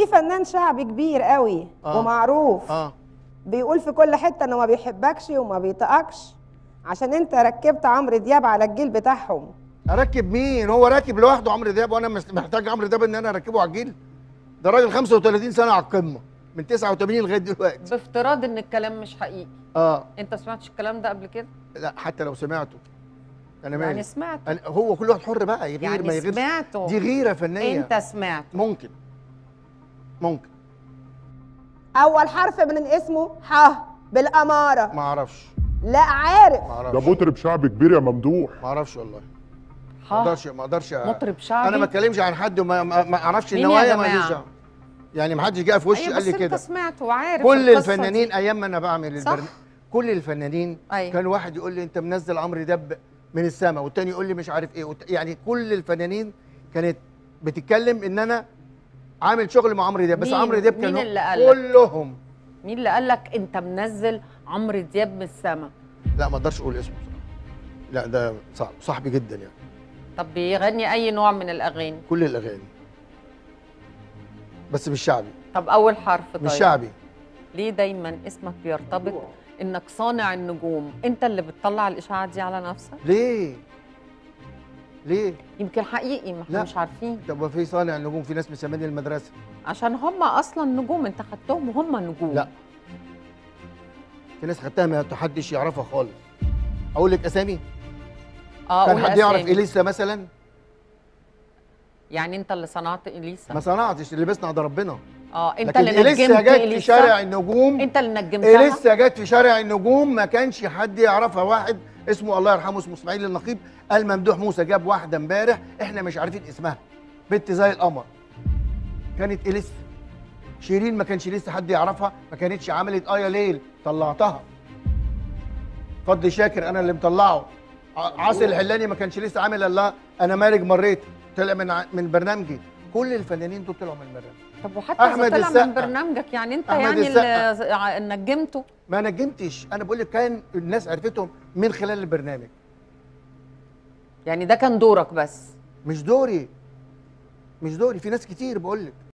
في فنان شعبي كبير قوي آه. ومعروف اه بيقول في كل حته انه ما بيحبكش وما بيطقكش عشان انت ركبت عمرو دياب على الجيل بتاعهم اركب مين هو راكب لوحده عمرو دياب وانا مس- محتاج عمرو دياب ان انا اركبه على الجيل ده راجل 35 سنه على القمه من 89 لغايه دلوقتي بافتراض ان الكلام مش حقيقي اه انت سمعتش الكلام ده قبل كده لا حتى لو سمعته انا مالي يعني سمعت أنا هو كل واحد حر بقى يغير ما يعني يغيرش سمعته دي غيره فنيه انت سمعت ممكن ممكن اول حرف من اسمه ح بالاماره ما اعرفش لا عارف ما ده اعرفش مطرب شعبي كبير يا ممدوح ما اعرفش والله ما ها اقدرش ما اقدرش مطرب شعبي انا ما اتكلمش عن حد وما ما ما اعرفش مين يا النوايا ما جماعة؟ ليش دعوة. يعني ما حدش جه في وشي أيوة قال بس لي انت كده سمعت وعارف كل القصة الفنانين دي. ايام ما انا بعمل صح. البرنامج كل الفنانين أيوة. كان واحد يقول لي انت منزل عمرو دياب من السماء والتاني يقول لي مش عارف ايه والت- يعني كل الفنانين كانت بتتكلم ان انا عامل شغل مع عمرو دياب بس مين- عمرو دياب مين كان اللي قال لك؟ كلهم مين اللي قال لك انت منزل عمرو دياب من السما لا ما اقدرش اقول اسمه بصراحه لا ده صاحب صاحبي جدا يعني طب بيغني اي نوع من الاغاني كل الاغاني بس مش شعبي طب اول حرف طيب مش شعبي ليه دايما اسمك بيرتبط انك صانع النجوم انت اللي بتطلع الاشاعات دي على نفسك ليه ليه يمكن حقيقي ما احنا لا. مش عارفين طب في صانع نجوم في ناس مسميني المدرسه عشان هم اصلا نجوم انت خدتهم وهم نجوم لا. في ناس خدتها ما حدش يعرفها خالص اقول لك اسامي اه كان قول حد يعرف أسامي. اليسا مثلا يعني انت اللي صنعت اليسا ما صنعتش اللي بيصنع ده ربنا اه انت لكن اللي اليسا نجمت جت في اليسا شارع النجوم انت اللي نجمتها اليسا جت في شارع النجوم ما كانش حد يعرفها واحد اسمه الله يرحمه اسمه اسماعيل النقيب قال ممدوح موسى جاب واحده امبارح احنا مش عارفين اسمها بنت زي القمر كانت اليسا شيرين ما كانش لسه حد يعرفها ما كانتش عملت ايه ليل طلعتها فضل شاكر انا اللي مطلعه ع- عاصي الحلاني ما كانش لسه عامل الا انا مارج مريت طلع من ع- من برنامجي كل الفنانين دول طلعوا من البرنامج طب وحتى أحمد اذا طلع السقا. من برنامجك يعني انت أحمد يعني السقا. اللي نجمته ما نجمتش انا بقول لك كان الناس عرفتهم من خلال البرنامج يعني ده كان دورك بس مش دوري مش دوري في ناس كتير بقول لك